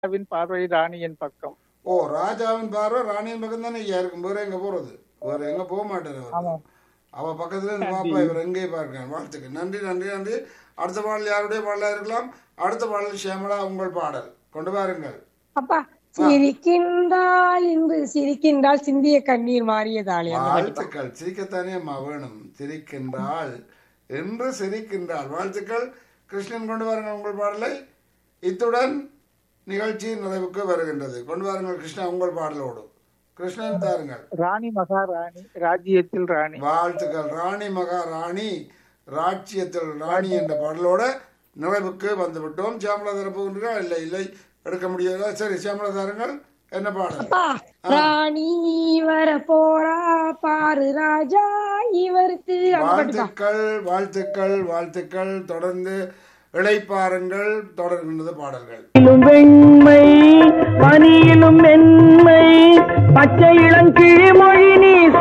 ராஜாவின் பார்வை ராணியின் பக்கம் ஓ ராஜாவின் பார்வை ராணியின் பக்கம் தானே ஐயா இருக்கும் வேற எங்க போறது வேற எங்க போக மாட்டாரு அவர் ஆமாம் அவ பக்கத்துல இருந்து பாப்பா இவர் எங்கே பார்க்க வாழ்த்துக்கு நன்றி நன்றி நன்றி அடுத்த பாடல் யாருடைய பாடலா இருக்கலாம் அடுத்த பாடல் ஷியாமலா உங்கள் பாடல் கொண்டு வாருங்கள் அப்பா சிரிக்கின்றாள் என்று சிரிக்கின்றாள் சிந்திய கண்ணீர் மாறியதாலே அந்த பாட்டு. வாழ்த்துக்கள் சிரிக்கத்தானே அம்மா வேணும் சிரிக்கின்றாள் என்று சிரிக்கின்றாள் வாழ்த்துக்கள் கிருஷ்ணன் கொண்டு வாருங்கள் உங்கள் பாடலை இத்துடன் நிகழ்ச்சி நிறைவுக்கு வருகின்றது கொண்டு வாருங்கள் கிருஷ்ணா உங்கள் பாடலோடு கிருஷ்ணன் தாருங்கள் ராணி மகாராணி ராஜ்யத்தில் ராணி வாழ்த்துக்கள் ராணி மகாராணி ராட்சியத்தில் ராணி என்ற பாடலோட நிறைவுக்கு வந்துவிட்டோம் சியாமலா தரப்போகின்றீர்கள் இல்லை இல்லை எடுக்க முடியல சரி சியாமலா தாருங்கள் என்ன பாடல் அப்பா ராணி வர போறா பாரு ராஜா இவருக்கு அந்த பாட்டுப்பா வாழ்த்துக்கள் வாழ்த்துக்கள் வாழ்த்துக்கள் தொடர்ந்து இளைப்பாருங்கள் தொடர்கின்றது பாடல்கள் பனியிலும் வெண்மை பனியிலும் மென்மை பச்சை இளங்கிழி மொழி நீ